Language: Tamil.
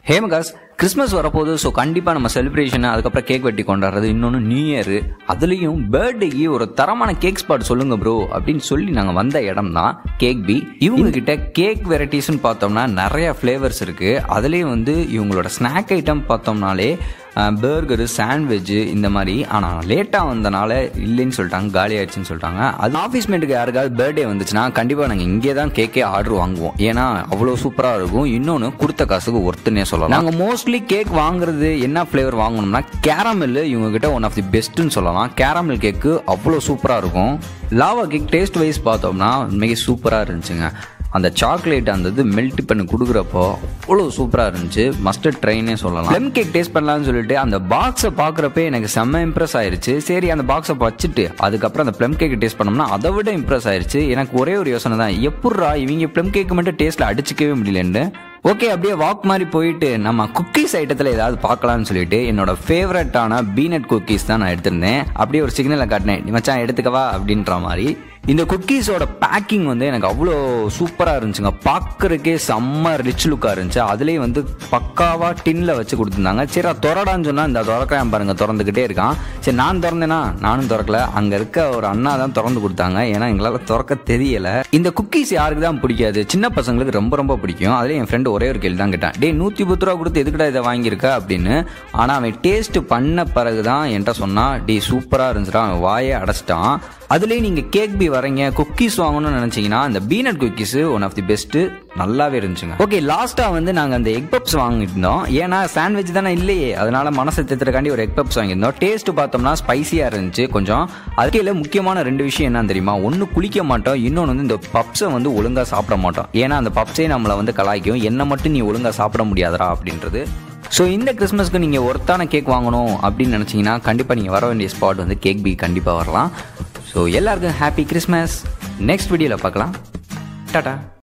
ஹேமகாஸ் கிறிஸ்மஸ் வரப்போகுது ஸோ கண்டிப்பாக நம்ம செலிப்ரேஷன் அதுக்கப்புறம் கேக் வெட்டி கொண்டாடுறது இன்னொன்று நியூ இயர் அதுலேயும் பர்த்டேக்கு ஒரு தரமான கேக் ஸ்பாட் சொல்லுங்க ப்ரோ அப்படின்னு சொல்லி நாங்கள் வந்த இடம் தான் கேக் பி இவங்க கிட்ட கேக் வெரைட்டிஸ்னு பார்த்தோம்னா நிறைய ஃப்ளேவர்ஸ் இருக்கு அதுலேயும் வந்து இவங்களோட ஸ்நாக் ஐட்டம் பார்த்தோம்னாலே பர்கரு சாண்ட்விட்ஜு இந்த மாதிரி ஆனால் லேட்டாக வந்தனால இல்லைன்னு சொல்லிட்டாங்க காலி ஆயிடுச்சுன்னு சொல்லிட்டாங்க அது ஆஃபீஸ் மேட்டுக்கு யாருக்காவது பர்த்டே வந்துச்சுன்னா கண்டிப்பாக நாங்கள் இங்கே தான் கேக்கே ஆர்டர் வாங்குவோம் ஏன்னா அவ்வளோ சூப்பராக இருக்கும் இன்னொன்று கொடுத்த காசுக்கு ஒர்த்துனே சொல்லலாம் நாங்கள் மோஸ்ட்லி கேக் வாங்குறது என்ன ஃப்ளேவர் வாங்கணும்னா கேரமல் இவங்க கிட்ட ஒன் ஆஃப் தி பெஸ்ட்டுன்னு சொல்லலாம் கேரமல் கேக்கு அவ்வளோ சூப்பராக இருக்கும் லாவா கேக் டேஸ்ட் வைஸ் பார்த்தோம்னா மிக சூப்பராக இருந்துச்சுங்க அந்த சாக்லேட் அந்த இது மெல்ட் பண்ணி கொடுக்குறப்போ அவ்வளோ சூப்பராக இருந்துச்சு மஸ்டர்ட் ட்ரெயினே சொல்லலாம் ப்ளம் கேக் டேஸ்ட் பண்ணலாம்னு சொல்லிட்டு அந்த பாக்ஸை பார்க்குறப்பே எனக்கு செம்ம இம்ப்ரெஸ் ஆயிருச்சு சரி அந்த பாக்ஸை வச்சுட்டு அதுக்கப்புறம் அந்த ப்ளம் கேக் டேஸ்ட் பண்ணோம்னா அதை விட இம்ப்ரெஸ் ஆயிருச்சு எனக்கு ஒரே ஒரு யோசனை தான் எப்பட்றா இவங்க ப்ளம் கேக் மட்டும் டேஸ்ட்டில் அடிச்சிக்கவே முடியலன்னு ஓகே அப்படியே வாக் மாதிரி போயிட்டு நம்ம குக்கீஸ் ஐட்டத்தில் ஏதாவது பார்க்கலாம்னு சொல்லிட்டு என்னோட ஃபேவரட்டான பீனட் குக்கீஸ் தான் நான் எடுத்திருந்தேன் அப்படியே ஒரு சிக்னலை காட்டினேன் நீ மச்சான் எடுத்துக்கவா அப்படின்ற மாதிரி இந்த குக்கீஸோட பேக்கிங் வந்து எனக்கு அவ்வளோ சூப்பராக இருந்துச்சுங்க பார்க்குறக்கே செம்ம ரிச் லுக்காக இருந்துச்சு அதுலேயும் வந்து பக்காவாக டின்னில் வச்சு கொடுத்துருந்தாங்க சரி அது திறடான்னு சொன்னால் இந்த திறக்கிறேன் பாருங்க திறந்துக்கிட்டே இருக்கான் சரி நான் திறந்தேனா நானும் திறக்கல அங்கே இருக்க ஒரு அண்ணா தான் திறந்து கொடுத்தாங்க ஏன்னா எங்களால் திறக்க தெரியல இந்த குக்கீஸ் யாருக்கு தான் பிடிக்காது சின்ன பசங்களுக்கு ரொம்ப ரொம்ப பிடிக்கும் அதுலேயும் என் ஃப்ரெண்டு ஒரே ஒரு கேள்வி தான் கேட்டான் டே நூற்றி பத்து ரூபா கொடுத்து எதுக்குடா இதை வாங்கியிருக்க அப்படின்னு ஆனால் அவன் டேஸ்ட் பண்ண பிறகு தான் என்கிட்ட சொன்னான் டே சூப்பராக இருந்துச்சுடா அவன் வாயே அடைச்சிட்டான் அதுலேயே நீங்கள் கேக் பி வரீங்க குக்கீஸ் வாங்கணும்னு நினச்சிங்கன்னா அந்த peanut cookies one of the best நல்லாவே இருந்துச்சுங்க ஓகே லாஸ்ட்டாக வந்து நாங்கள் அந்த எக் பப்ஸ் வாங்கிட்டு இருந்தோம் ஏன்னா சாண்ட்விச் தானே இல்லையே அதனால மனசை தித்துறக்காண்டி ஒரு எக் பப்ஸ் வாங்கியிருந்தோம் டேஸ்ட் பார்த்தோம்னா ஸ்பைசியாக இருந்துச்சு கொஞ்சம் அதுக்கையில் முக்கியமான ரெண்டு விஷயம் என்ன தெரியுமா ஒன்று குளிக்க மாட்டோம் இன்னொன்று வந்து இந்த பப்ஸை வந்து ஒழுங்காக சாப்பிட மாட்டோம் ஏன்னா அந்த பப்ஸே நம்மளை வந்து கலாய்க்கும் என்ன மட்டும் நீ ஒழுங்காக சாப்பிட முடியாதரா அப்படின்றது ஸோ இந்த கிறிஸ்மஸ்க்கு நீங்கள் ஒருத்தான கேக் வாங்கணும் அப்படின்னு நினச்சிங்கன்னா கண்டிப்பாக நீங்கள் வர வேண்டிய ஸ்பாட் வந்து கேக் பி கண்டிப்பாக வரலாம் ஸோ எல்லாருக்கும் ஹாப்பி கிறிஸ்மஸ் நெக்ஸ்ட் வீடியோவில் பார்க்கலாம் டாடா